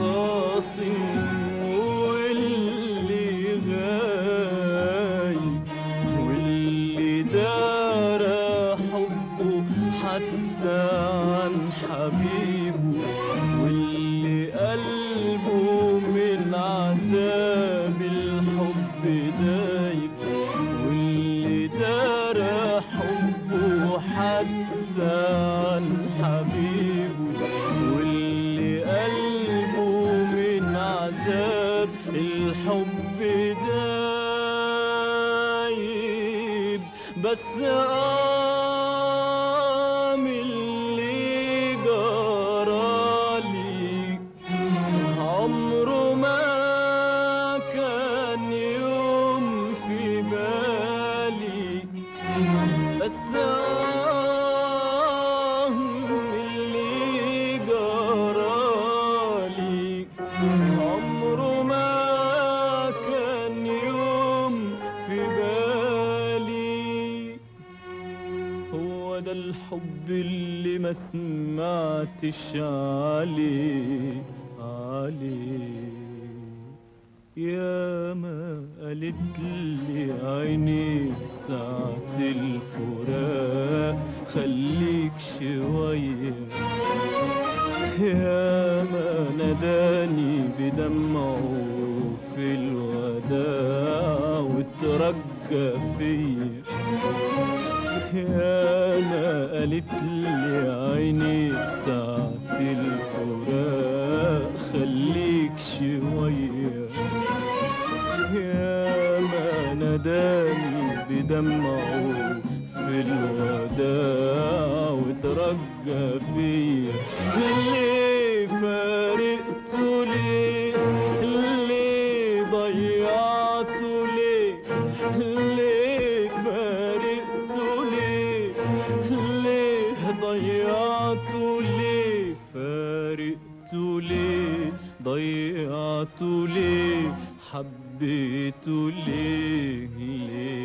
خاصم واللي غايب واللي دار حبه حتى عن حبيبه واللي قلبه من عذاب الحب دايب واللي دار حبه حتى عن حبيبه واللي قلبه من عذاب الحب دايب بس قام اللي جرالي عمره ما كان يوم في بالي بس آه اللي جرالي عمره ما كان يوم في بالي هو ده الحب اللي ما سمعتش عليه عليه يا ما قالت لي عيني ساعة الفراق خليك شوية يا ما ناداني بدمعه في الوداع وترجى فيا يا ما قالت لي عيني ساعة الفراق خليك شوية يا ما ناداني بدمعه في الوداع وترجى فيا اللي فارقته ليه اللي ضيعته ليه اللي فارقته ليه ليه ضيعته ليه فارقته ليه ضيعته ليه حبيته ليه ليه